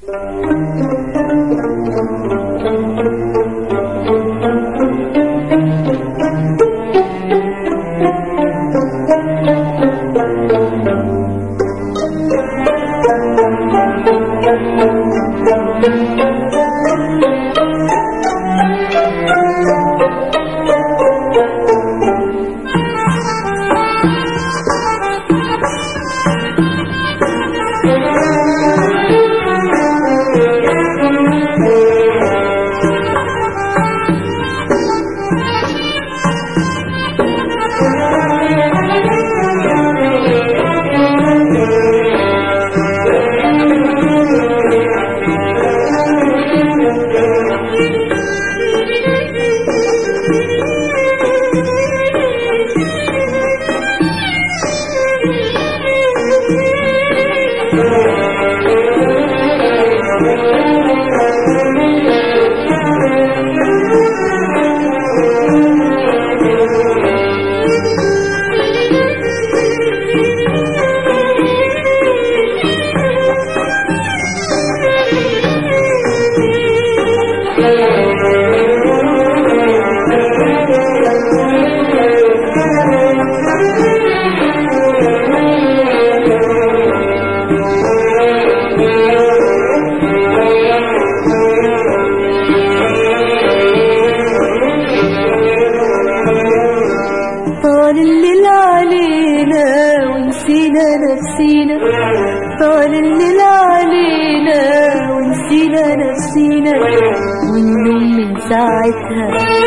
طال الليل علينا ونسينا نفسينا طال الليل علينا ونسينا نفسينا والنوم من ساعتها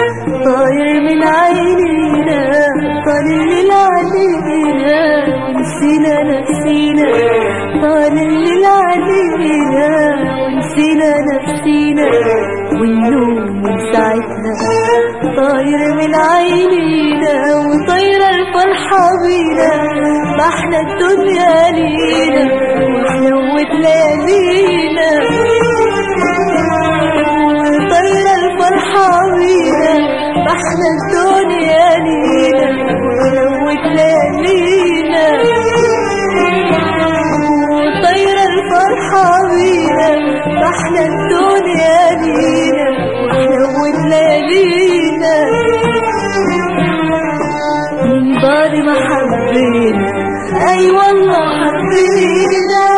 طاير من عينينا طال الليل علينا ونسينا نفسينا طال الليل علينا ونسينا نفسينا والنوم من ساعتها طاير من عينينا وطايرة الفرحة بينا ما احنا الدنيا لينا وحلوت ليالينا طايرة الفرحة بينا ما احنا الدنيا لينا وحلوت ليالينا طايرة الفرحة بينا ما احنا الدنيا لينا وحلوت ليالينا من بعد ما حبينا اي والله حبينا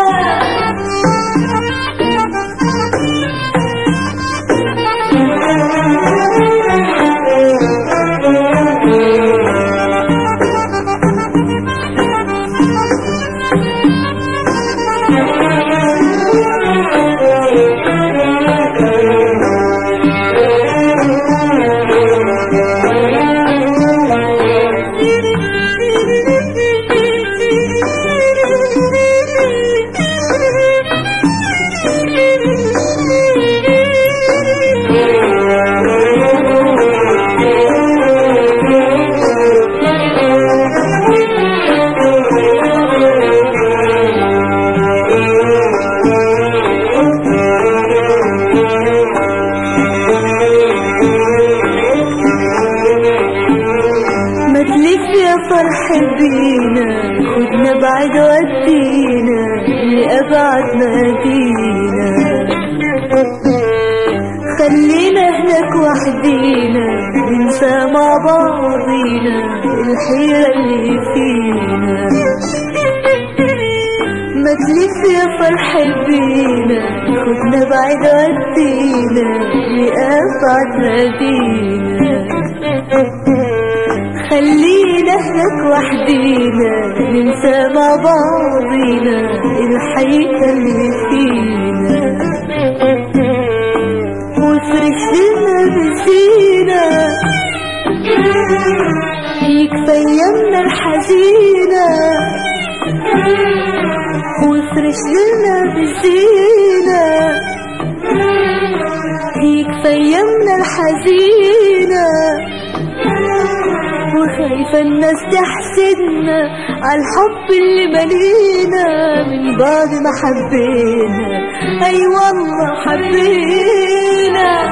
ما تلف يا فرح بينا خدنا بعد ودينا لأبعد مدينة خلينا هناك وحدينا ننسى مع بعضينا الحيرة اللي فينا ما تلف يا فرح بينا خدنا بعد ودينا لأبعد مدينة خلينا هناك وحدينا ننسى مع بعضينا الحقيقة اللي فينا وافرش لنا بزينة يكفي ايامنا الحزينة وافرش لنا بزينة يكفي ايامنا الحزينة وخايفة الناس تحسدنا على الحب اللي ملينا من بعد ما حبينا اي والله حبينا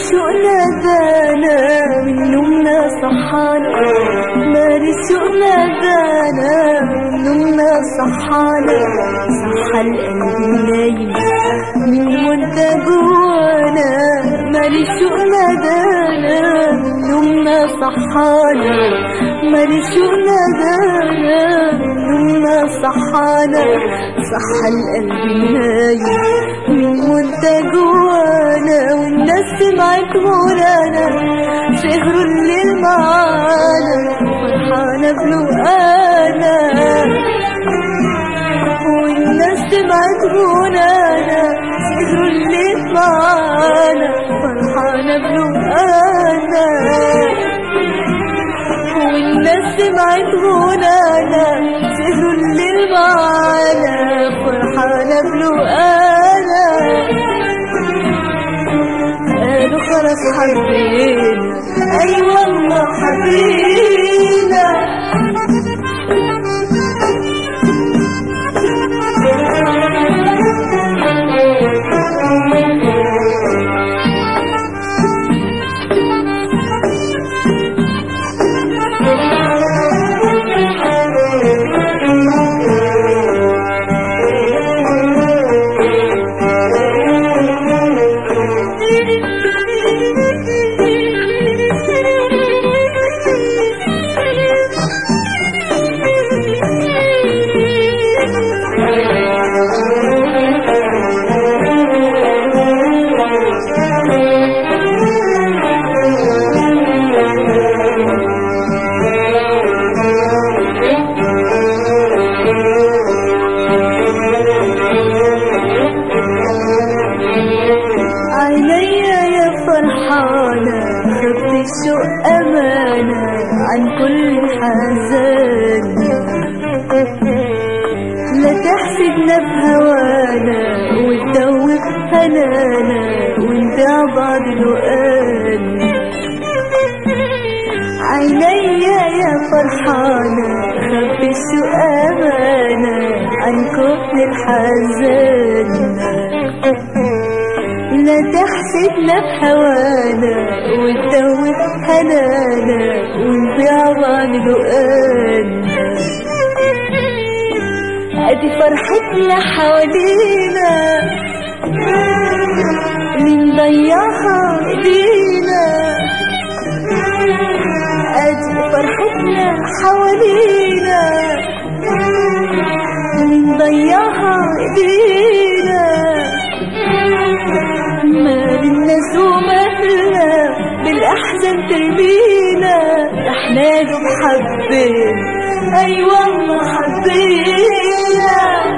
شوقنا بانا من نومنا صحانا مال شوقنا بانا من نومنا صحانا صحى القلب نايم من مدة جوانا مال شوقنا بانا من نومنا صحانا مال شوقنا بانا من نومنا صحانا صحى القلب نايم من مدة جوانا والناس سمعت مولانا سهروا الليل معانا فرحانة بلقانا والناس سمعت مولانا سهروا الليل معانا فرحانة بلقانا والناس سمعت غنانا سهروا الليل معانا فرحانة بلقانا قالوا خلاص حبينا اي والله حبينا عينيا يا فرحانة خدت الشوق أمانة عن كل حزان لا تحسدنا بهوانا وتدوب هنانا ونبيع بعض الوقان عينيا يا فرحانة خبي السوق أمانة عن كل الحزان لا تحسدنا بهوانا وتدوب هنانا ونبيع بعض لقانا ادي فرحتنا حوالينا مين ضيعها ايدينا ادي فرحتنا حوالينا مين ضيعها ايدينا مال الناس ومالنا بالاحزان ترمينا احنا دوب حبينا اي والله حبينا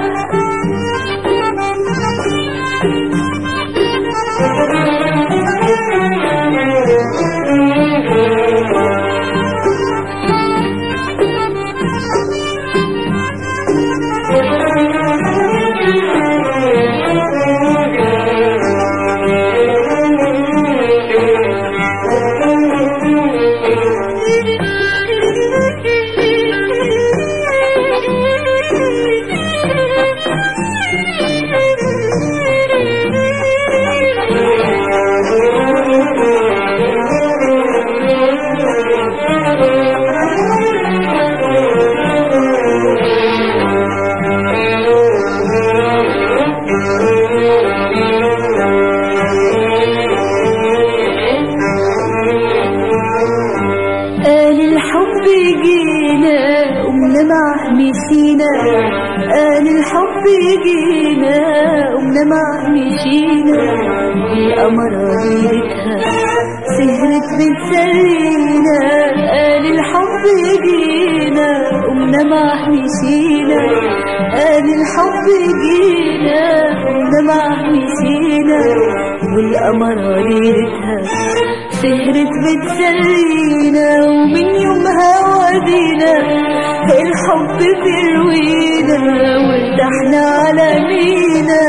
قال الحب يجينا قمنا معه مشينا قال الحب يجينا قمنا معه مشينا القمرة ليلتها سهرت بتسلينا قال الحب يجينا قمنا معه مشينا قال الحب يجينا قمنا معه مشينا والقمرة ليلتها سهرت بتسلينا ومن يومها ودينا الحب بيروينا وارتحنا على مينا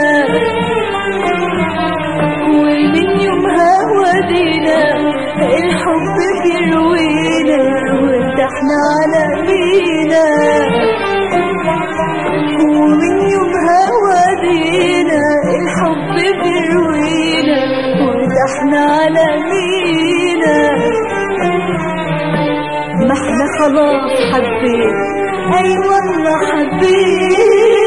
ومن يومها ودينا الحب بيروينا وارتحنا على مينا ومن يومها ودينا الحب بيروينا وارتحنا على مينا ما احنا خلاص حبينا اي والله حبينا